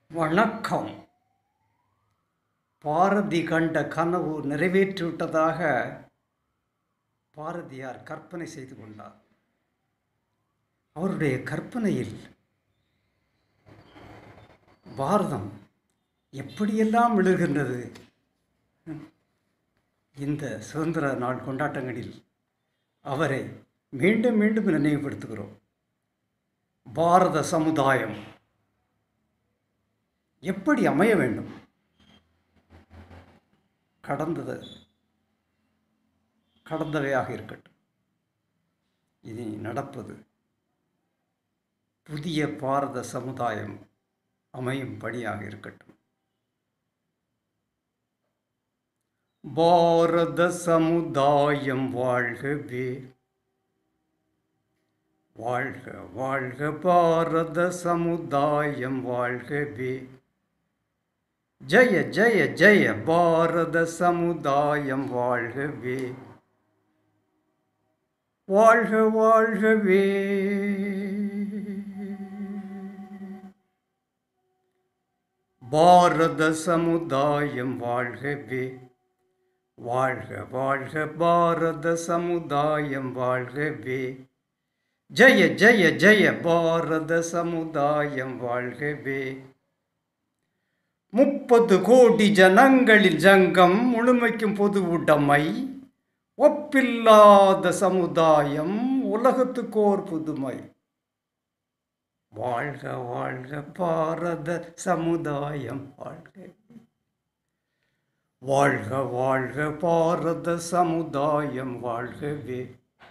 வணக்கம் பாரதி கண்ட கனவு நிறைவேற்றிவிட்டதாக பாரதியார் கற்பனை செய்து கொண்டார் அவருடைய கற்பனையில் பாரதம் எப்படியெல்லாம் விழுகின்றது இந்த சுதந்திர நாள் கொண்டாட்டங்களில் அவரை மீண்டும் மீண்டும் நினைவுபடுத்துகிறோம் பாரத சமுதாயம் எப்படி அமைய வேண்டும் கடந்தது கடந்தவையாக இருக்கட்டும் இனி நடப்பது புதிய பாரத சமுதாயம் அமையும் படியாக இருக்கட்டும் பாரத சமுதாயம் வாழ்கவே வாழ்க வாழ்க பாரத சமுதாயம் வாழ்கவே ஜெய ஜெய ஜெய பாரத சமுதாயம் வாழ்கவே வாழ்க வாழ்கவே பாரத சமுதாயம் வாழ்கவே வாழ்க வாழ்க பாரத சமுதாயம் வாழ்கவே ஜெய ஜெய ஜெய பாரத சமுதாயம் வாழ்கவே முப்பது கோடி ஜனங்களில் ஜங்கம் முழுமைக்கும் பொது உடைமை ஒப்பில்லாத சமுதாயம் உலகத்துக்கோர் புதுமை வாழ்க வாழ்க பாரத சமுதாயம் வாழ்க வாழ்க வாழ்க பாரத சமுதாயம் வாழ்கவே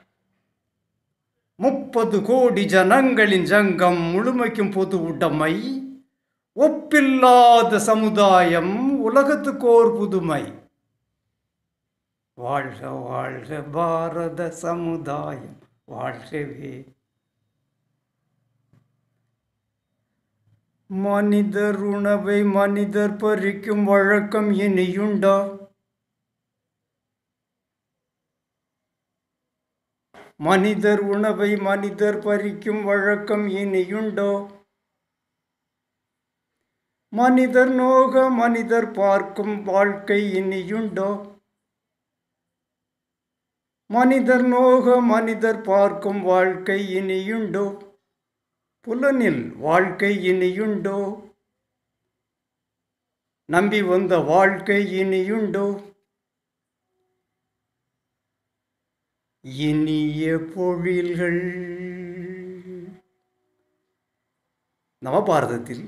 முப்பது கோடி ஜனங்களின் ஜங்கம் முழுமைக்கும் பொது உடைமை ஒப்பில்லாத சமுதாயம் உலகத்துக்கோர் புதுமை வாழ்க வாழ்க பாரத சமுதாயம் வாழ்கவே மனிதர் உணவை மனிதர் பறிக்கும் வழக்கம் இனியுண்டா மனிதர் உணவை மனிதர் பறிக்கும் வழக்கம் இனியுண்டோ மனிதர் நோக மனிதர் பார்க்கும் வாழ்க்கை இனியுண்டோ மனிதர் நோக மனிதர் பார்க்கும் வாழ்க்கை இனியுண்டோ புலனில் வாழ்க்கை இனியுண்டோ நம்பி வந்த வாழ்க்கை இனியுண்டோ இனிய பொழில்கள் நவபாரதத்தில்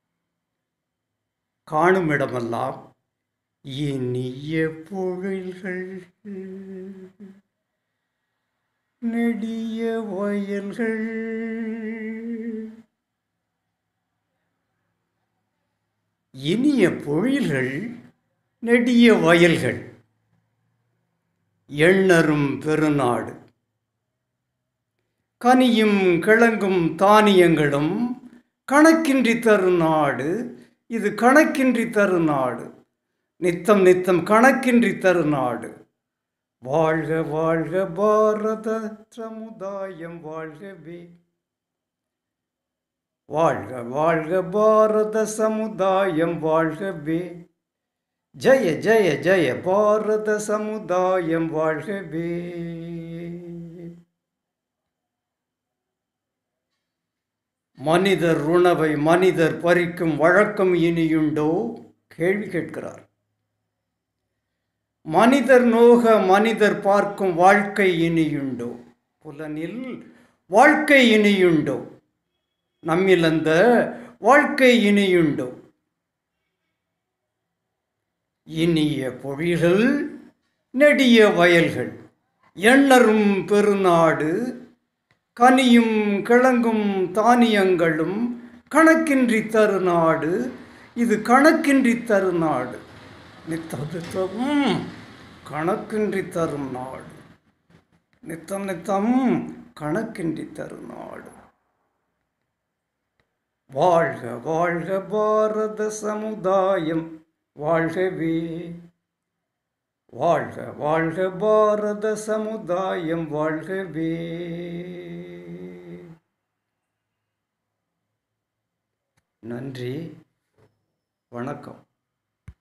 காணும் இடமெல்லாம் இனிய பொழில்கள் நெடிய வயல்கள் இனிய பொழில்கள் நெடிய வயல்கள் எண்ணரும் பெருநாடு கனியும் கிழங்கும் தானியங்களும் கணக்கின்றி தரும் நாடு இது கணக்கின்றி தரு நாடு நித்தம் நித்தம் கணக்கின்றி தரு நாடு வாழ்க வாழ்க பாரத சமுதாயம் வாழ்கவே வாழ்க வாழ்க பாரத சமுதாயம் வாழ்கவே ஜெய ஜெய ஜெய பாரத சமுதாயம் வாழ்கவே மனிதர் உணவை மனிதர் பறிக்கும் வழக்கம் இனியுண்டோ கேள்வி கேட்கிறார் மனிதர் நோக மனிதர் பார்க்கும் வாழ்க்கை இனியுண்டோ புலனில் வாழ்க்கை இனியுண்டோ நம்மில் அந்த வாழ்க்கை இனியுண்டோ இனிய பொழில்கள் நெடிய வயல்கள் எண்ணரும் பெருநாடு கனியும் கிழங்கும் தானியங்களும் கணக்கின்றி தரு நாடு இது கணக்கின்றி தரு நாடு நித்தம் நித்தம் கணக்கின்றி தரும் நாடு நித்தம் நித்தம் கணக்கின்றி தரும் நாடு வாழ்க வாழ்க பாரத சமுதாயம் வாழ்கவே வாழ்க வாழ்க பாரத சமுதாயம் வாழ்கவே நன்றி வணக்கம்